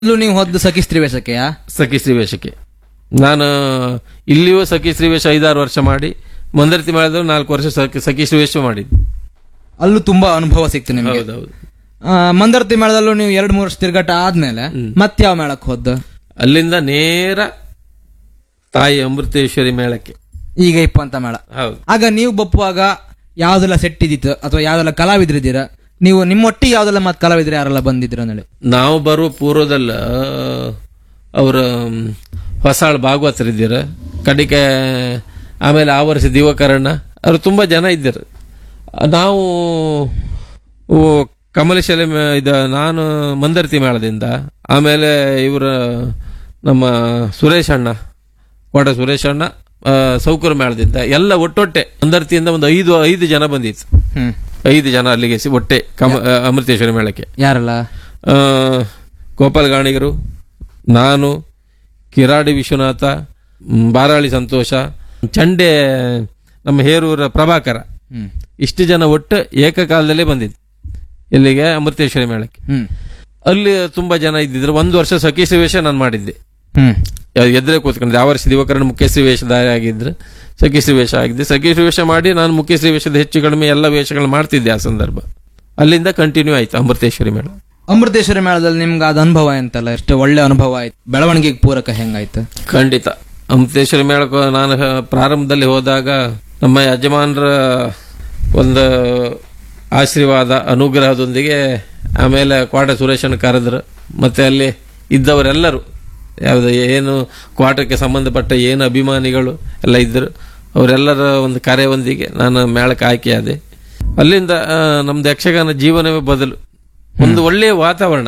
ಇಲ್ಲೂ ನೀವು ಹೊದ್ದು ಸಖಿ ಸ್ತ್ರೀ ವೇಷಕ್ಕೆಯಾ ಸಖಿ ಶ್ರೀವೇಶಕ್ಕೆ ನಾನು ಇಲ್ಲಿಯೂ ಸಖಿ ಶ್ರೀವೇಶ ಐದಾರು ವರ್ಷ ಮಾಡಿ ಮಂದರ್ತಿ ಮಾಡಿದ್ರು ನಾಲ್ಕು ವರ್ಷ ಸಖಿ ಸಖಿ ಶ್ರೀವೇಶ ಮಾಡಿದ್ದೆ ಅಲ್ಲೂ ತುಂಬಾ ಅನುಭವ ಸಿಕ್ತು ನಿಮ್ಗೆ ಹೌದೌದು ಆ, ಮಂದರ್ತಿ ಮೇಳದಲ್ಲೂ ನೀವು ಎರಡ್ ಮೂರು ವರ್ಷ ತಿರ್ಗಾಟ ಆದ್ಮೇಲೆ ಮತ್ತೆ ಯಾವ ಮೇಳಕ್ಕೆ ಹೋದ್ದು ಅಲ್ಲಿಂದ ನೇರ ತಾಯಿ ಅಮೃತೇಶ್ವರಿ ಮೇಳಕ್ಕೆ ಈಗ ಇಪ್ಪಂತ ಮೇಳ ಹೌದು ಆಗ ನೀವು ಬಪ್ಪುವಾಗ ಯಾವ್ದೆಲ್ಲ ಸೆಟ್ ಇದ್ದಿತ್ತು ಅಥವಾ ಯಾವ್ದೆಲ್ಲ ಕಲಾವಿದ್ರಿದ್ದೀರಾ ನೀವು ನಿಮ್ಮೊಟ್ಟಿಗೆ ಯಾವ್ದೆಲ್ಲ ಮತ್ತೆ ಕಲಾವಿದ್ರು ಯಾರೆಲ್ಲ ಬಂದಿದ್ರು ಹೇಳಿ ನಾವು ಬರುವ ಪೂರ್ವದಲ್ಲ ಅವರ ಹೊಸಾಳ್ ಭಾಗವತರಿದ್ದೀರ ಕಡಿಕೆ ಆಮೇಲೆ ಆ ವರ್ಷ ದಿವಕರಣ್ಣ ಅವರು ತುಂಬ ಜನ ಇದ್ದರು ನಾವು ಓ, ಕಮಲಶಾಲೆ ಮೇ- ಇದು ನಾನು ಮಂದರ್ತಿ ಮೇಳದಿಂದ ಆಮೇಲೆ ಇವರ ನಮ್ಮ ಸುರೇಶ್ ಅಣ್ಣ ಕೋಟ ಸುರೇಶ್ ಅಣ್ಣ ಆ, ಸೌಕರ್ ಮೇಳದಿಂದ ಎಲ್ಲ ಒಟ್ಟೊಟ್ಟೆ ಮಂದರ್ತಿಯಿಂದ ಒಂದು ಐದು ಐದು ಜನ ಬಂದಿತ್ತು ಹ್ಮ್ ಐದು ಜನ ಅಲ್ಲಿಗೆ ಸಿ- ಒಟ್ಟೆ ಕಮ ಆ, ಅಮೃತೇಶ್ವರಿ ಮೇಳಕ್ಕೆ ಯಾರೆಲ್ಲ ಆ, ಗೋಪಾಲ್ ಗಾಣಿಗರು ನಾನು ಕಿರಾಡಿ ವಿಶ್ವನಾಥ ಮ್, ಬಾರಾಳಿ ಸಂತೋಷ ಚಂಡೆ ನಮ್ಮ ಹೇರೂರ ಪ್ರಭಾಕರ ಹ್ಮ್ ಇಷ್ಟು ಜನ ಒಟ್ಟು ಏಕಕಾಲದಲ್ಲೇ ಬಂದಿದ್ದು ಇಲ್ಲಿಗೆ ಅಮೃತೇಶ್ವರಿ ಮೇಳಕ್ಕೆ ಹ್ಮ್ ಅಲ್ಲಿ ತುಂಬಾ ಜನ ಇದ್ದಿದ್ರು ಒಂದು ವರ್ಷ ಸಖೀಶ್ರೀ ವೇಷ ನಾನು ಮಾಡಿದ್ದೆ ಹ್ಮ್ ಎದುರೇ ಕೂತ್ಕೊಂಡು ಯಾವ ವರ್ಷ ದಿವಕರಣ ಮುಖ್ಯಶ್ರೀ ವೇಷಧಾರಿ ಆಗಿದ್ರು ಸಖೀಶ್ರೀ ವೇಷ ಆಗಿದ್ದೆ ಸಖೀಶ್ರೀ ವೇಷ ಮಾಡಿ ನಾನು ಮುಖ್ಯಶ್ರೀ ವೇಷದ ಹೆಚ್ಚು ಕಡಿಮೆ ಎಲ್ಲ ವೇಷಗಳು ಮಾಡ್ತಿದ್ದೆ ಆ ಸಂದರ್ಭ ಅಲ್ಲಿಂದ ಕಂಟಿನ್ಯೂ ಆಯ್ತು ಅಮೃತೇಶ್ವರಿ ಮೇಳ ಅಮೃತೇಶ್ವರಿ ಮೇಳದಲ್ಲಿ ನಿಮ್ಗೆ ಅದ ಅನುಭವ ಎಂತಲ್ಲ ಎಷ್ಟು ಒಳ್ಳೆ ಅನುಭವ ಆಯ್ತು ಬೆಳವಣಿಗೆಗೆ ಪೂರಕ ಹೆಂಗಾಯ್ತು ಖಂಡಿತ ಅಮೃತೇಶ್ವರಿ ಮೇಳಕ್ಕೆ ನಾನು ಹ- ಪ್ರಾರಂಭದಲ್ಲಿ ಹೋದಾಗ ನಮ್ಮ ಯಜಮಾನರ ಒಂದು ಆಶೀರ್ವಾದ ಅನುಗ್ರಹದೊಂದಿಗೆ ಆಮೇಲೆ ಕ್ವಾಟ ಸುರೇಶನ್ ಕರೆದ್ರು ಮತ್ತೆ ಅಲ್ಲಿ ಇದ್ದವರೆಲ್ಲರೂ ಯಾವುದು ಏನು ಕ್ವಾಟಕ್ಕೆ ಸಂಬಂಧಪಟ್ಟ ಏನು ಅಭಿಮಾನಿಗಳು ಎಲ್ಲ ಇದ್ದರು ಅವರೆಲ್ಲರ ಒಂದು ಕರೆಯೊಂದಿಗೆ ನಾನು ಮೇಳಕ್ಕೆ ಆಯ್ಕೆಯಾದೆ ಅಲ್ಲಿಂದ ಆ, ನಮ್ದು ಯಕ್ಷಗಾನ ಜೀವನವೇ ಬದಲು ಒಂದು ಒಳ್ಳೆಯ ವಾತಾವರಣ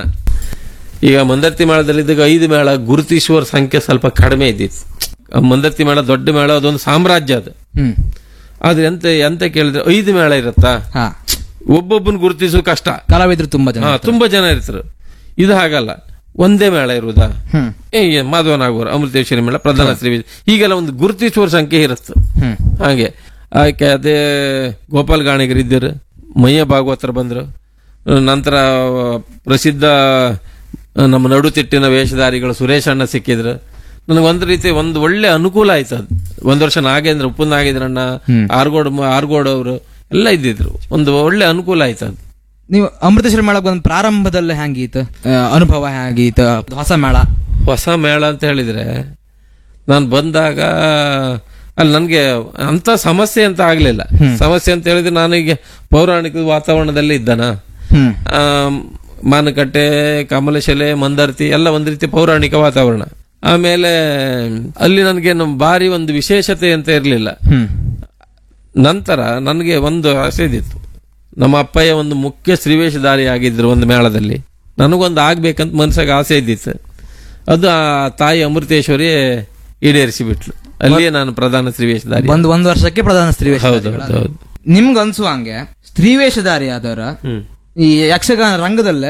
ಈಗ ಮಂದರ್ತಿ ಮೇಳದಲ್ಲಿದ್ದಾಗ ಐದು ಮೇಳ ಗುರುತಿಸುವರ ಸಂಖ್ಯೆ ಸ್ವಲ್ಪ ಕಡಿಮೆ ಇದ್ದಿತ್ತು ಆ ಮಂದರ್ತಿ ಮೇಳ ದೊಡ್ಡ ಮೇಳ ಅದೊಂದು ಸಾಮ್ರಾಜ್ಯ ಅದು ಹ್ಮ್ ಆದ್ರೆ ಎಂತ ಎಂತ ಕೇಳಿದ್ರೆ ಐದು ಮೇಳ ಇರುತ್ತಾ ಹಾ ಒಬ್ಬೊಬ್ಬನ ಗುರುತಿಸೋ ಕಷ್ಟ ಕಲಾವಿದ್ರು ತುಂಬಾ ಜನ ಹಾ ತುಂಬಾ ಜನ ಇರ್ತಾರೆ ಇದು ಹಾಗಲ್ಲ ಒಂದೇ ಮೇಳ ಇರುವುದಾ ಹ್ಮ್ ಏ ಮಾಧವನಾಗುವರು ಅಮೃತೇಶ್ವರಿ ಮೇಳ ಪ್ರಧಾನ ಶ್ರೀ ಹೀಗೆಲ್ಲ ಒಂದು ಗುರುತಿಸುವರ ಸಂಖ್ಯೆ ಇರುತ್ತೆ ಹ್ಮ್ ಹಾಗೆ ಆಕೆ ಅದೇ ಗೋಪಾಲ್ ಗಾಣಿಗರು ಇದ್ದರು ಮಯ್ಯ ಭಾಗವತರು ಬಂದರು ನಂತರ ಪ್ರಸಿದ್ಧ ನಮ್ಮ ನಡುತಿಟ್ಟಿನ ವೇಷಧಾರಿಗಳು ಸುರೇಶ್ ಅಣ್ಣ ಸಿಕ್ಕಿದ್ರು ನನಗೆ ಒಂದು ರೀತಿ ಒಂದು ಒಳ್ಳೆ ಅನುಕೂಲ ಆಯ್ತು ಅದು ಒಂದು ವರ್ಷ ನಾಗೇಂದ್ರ ಉಪ್ಪು ನಾಗೇಂದ್ರಣ್ಣ ಆರ್ಗೋಡ್ ಆರ್ಗೋಡ್ ಅವರು ಎಲ್ಲ ಇದ್ದಿದ್ರು ಒಂದು ಒಳ್ಳೆ ಅನುಕೂಲ ಆಯ್ತು ಅದು ನೀವು ಅಮೃತೇಶ್ವರಿ ಮೇಳಕ್ಕೆ ಬಂದ ಪ್ರಾರಂಭದಲ್ಲಿ ಹೆಂಗೀತು ಆ, ಅನುಭವ ಹೆಂಗೀತು ಹೊಸ ಮೇಳ ಹೊಸ ಮೇಳ ಅಂತ ಹೇಳಿದ್ರೆ ನಾನು ಬಂದಾಗ ಅಲ್ಲಿ ನನಗೆ ಅಂತ ಸಮಸ್ಯೆ ಅಂತ ಆಗಲಿಲ್ಲ ಸಮಸ್ಯೆ ಅಂತ ಹೇಳಿದ್ರೆ ನಾನೀಗ ಪೌರಾಣಿಕ ವಾತಾವರಣದಲ್ಲಿ ಇದ್ದಾನ ಹ್ಮ್ ಆಮ್, ಮಾನಕಟ್ಟೆ ಕಮಲಶೆಲೆ ಮಂದರ್ತಿ ಎಲ್ಲ ಒಂದು ರೀತಿ ಪೌರಾಣಿಕ ವಾತಾವರಣ ಆಮೇಲೆ ಅಲ್ಲಿ ನನಗೆ ಭಾರಿ ಒಂದು ವಿಶೇಷತೆ ಅಂತ ಇರಲಿಲ್ಲ ಹ್ಮ್ ನಂತರ ನನಗೆ ಒಂದು ಆಸೆ ಇದ್ದಿತ್ತು ನಮ್ಮ ಅಪ್ಪಯ್ಯ ಒಂದು ಮುಖ್ಯ ಶ್ರೀವೇಷಧಾರಿ ಆಗಿದ್ರು ಒಂದು ಮೇಳದಲ್ಲಿ ನನಗೊಂದು ಆಗ್ಬೇಕಂತ ಮನಸ್ಸಾಗ ಆಸೆ ಇದ್ದಿತ್ತು ಅದು ಆ ತಾಯಿ ಅಮೃತೇಶ್ವರಿ ಈಡೇರಿಸಿ ಬಿಟ್ಲು ಅಲ್ಲಿಯೇ ನಾನು ಪ್ರಧಾನ ಶ್ರೀವೇಷಧಾರಿ ಒಂದ್ ಒಂದ್ ವರ್ಷಕ್ಕೆ ಪ್ರಧಾನ ಸ್ತ್ರೀ ಹೌದು ಹೌದು ಹೌದು ನಿಮ್ಗೆ ಅನ್ಸುವಂಗೆ ಸ್ತ್ರೀ ವೇಷಧಾರಿ ಆದವರ ಹ್ಮ್ ಈ ಯಕ್ಷಗಾನ ರಂಗದಲ್ಲೇ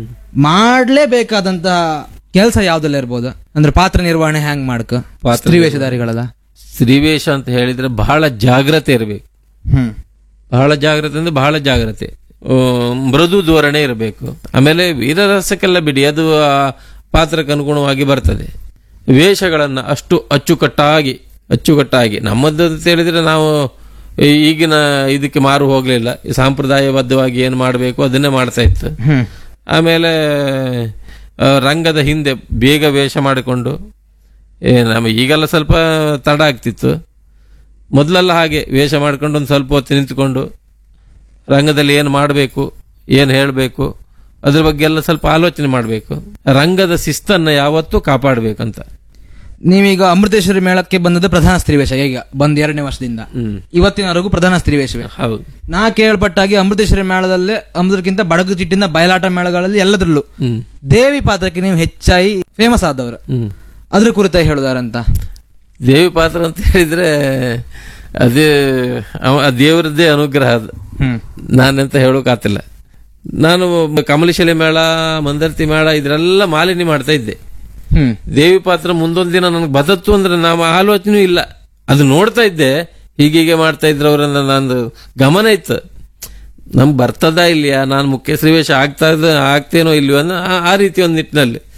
ಮಾಡ್ಲೇಬೇಕಾದಂತಹ ಕೆಲಸ ಯಾವ್ದೆಲ್ಲ ಇರ್ಬೋದು ಅಂದ್ರೆ ಪಾತ್ರ ನಿರ್ವಹಣೆ ಹೆಂಗ್ ಮಾಡ್ಕ ಪಾತ್ರ ಸ್ತ್ರೀ ವೇಷಧಾರಿಗಳಲ್ಲ ಶ್ರೀವೇಷ ಅಂತ ಹೇಳಿದ್ರೆ ಬಹಳ ಜಾಗ್ರತೆ ಇರಬೇಕು ಹ್ಮ್ ಬಹಳ ಜಾಗ್ರತೆ ಅಂದ್ರೆ ಬಹಳ ಜಾಗ್ರತೆ ಆ, ಮೃದು ಧೋರಣೆ ಇರಬೇಕು ಆಮೇಲೆ ವೀರರಸಕ್ಕೆಲ್ಲ ಬಿಡಿ ಅದು ಆ ಪಾತ್ರಕ್ಕೆ ಅನುಗುಣವಾಗಿ ಬರ್ತದೆ ವೇಷಗಳನ್ನ ಅಷ್ಟು ಅಚ್ಚುಕಟ್ಟಾಗಿ ಅಚ್ಚುಕಟ್ಟಾಗಿ ನಮ್ಮದು ಅಂತ ಹೇಳಿದ್ರೆ ನಾವು ಈ- ಈಗಿನ ಇದಕ್ಕೆ ಮಾರು ಹೋಗ್ಲಿಲ್ಲ ಈ ಸಾಂಪ್ರದಾಯಬದ್ಧವಾಗಿ ಏನು ಮಾಡಬೇಕು ಅದನ್ನೇ ಮಾಡ್ತಾ ಇತ್ತು ಹ್ಮ್ ಆಮೇಲೆ ಆ, ರಂಗದ ಹಿಂದೆ ಬೇಗ ವೇಷ ಮಾಡಿಕೊಂಡು ಏ ನಮ್ಮ ಈಗೆಲ್ಲ ಸ್ವಲ್ಪ ತಡ ಆಗ್ತಿತ್ತು ಮೊದಲೆಲ್ಲ ಹಾಗೆ ವೇಷ ಮಾಡ್ಕೊಂಡು ಒಂದು ಸ್ವಲ್ಪ ಹೊತ್ತು ನಿಂತ್ಕೊಂಡು ರಂಗದಲ್ಲಿ ಏನು ಮಾಡಬೇಕು ಏನು ಹೇಳಬೇಕು ಅದ್ರ ಬಗ್ಗೆ ಎಲ್ಲ ಸ್ವಲ್ಪ ಆಲೋಚನೆ ಮಾಡಬೇಕು ರಂಗದ ಶಿಸ್ತನ್ನು ಯಾವತ್ತೂ ಕಾಪಾಡಬೇಕಂತ ನೀವೀಗ ಅಮೃತೇಶ್ವರಿ ಮೇಳಕ್ಕೆ ಬಂದದ್ದು ಪ್ರಧಾನ ಸ್ತ್ರೀ ವೇಷ ಈಗ ಬಂದ್ ಎರಡನೇ ವರ್ಷದಿಂದ ಹ್ಮ್ ಇವತ್ತಿನವರೆಗೂ ಪ್ರಧಾನ ಸ್ತ್ರೀ ವೇಷವೇ ಹೌದು ನಾ ಕೇಳ್ಪಟ್ಟಾಗಿ ಅಮೃತೇಶ್ವರಿ ಮೇಳದಲ್ಲೇ ಅಮೃತಕ್ಕಿಂತ ಬಡಗು ಚಿಟ್ಟಿನ ಬಯಲಾಟ ಮೇಳಗಳಲ್ಲಿ ಎಲ್ಲದರಲ್ಲೂ ಹ್ಮ್ ದೇವಿ ಪಾತ್ರಕ್ಕೆ ನೀವು ಹೆಚ್ಚಾಗಿ ಫೇಮಸ್ ಆದವರು ಹ್ಮ್ ಅದ್ರ ಕುರಿತಾಗಿ ಹೇಳುದಾರಂತ ದೇವಿ ಪಾತ್ರ ಅಂತ ಹೇಳಿದ್ರೆ ಅದೇ ಅವ- ಆ ದೇವರದ್ದೇ ಅನುಗ್ರಹ ಅದು ಹ್ಮ್ ನಾನೆಂತ ಹೇಳೋಕಾತಿಲ್ಲ ನಾನು ಕಮಲಶಿಲೆ ಮೇಳ ಮಂದರ್ತಿ ಮೇಳ ಇದರೆಲ್ಲ ಮಾಲಿನ್ಯ ಮಾಡ್ತಾ ಇದ್ದೆ ಹ್ಮ್ ದೇವಿ ಪಾತ್ರ ಮುಂದೊಂದು ದಿನ ನನಗೆ ಬದತ್ತು ಅಂದ್ರೆ ನಾವು ಆಲೋಚನೆ ಇಲ್ಲ ಅದು ನೋಡ್ತಾ ಇದ್ದೆ ಹೀಗೀಗೆ ಮಾಡ್ತಾ ಇದ್ರು ಅವರನ್ನ ನಂದು ಗಮನ ಇತ್ತು ನಮ್ಗೆ ಬರ್ತದ ಇಲ್ಲಿಯಾ ನಾನು ಮುಖ್ಯ ಶ್ರೀವೇಶ ಆಗ್ತಾ ಇದ್ದ ಆಗ್ತೇನೋ ಇಲ್ವೋ ಅನ್ನೋ ಆ- ಆ ರೀತಿ ಒಂದು ನಿಟ್ಟಿನಲ್ಲಿ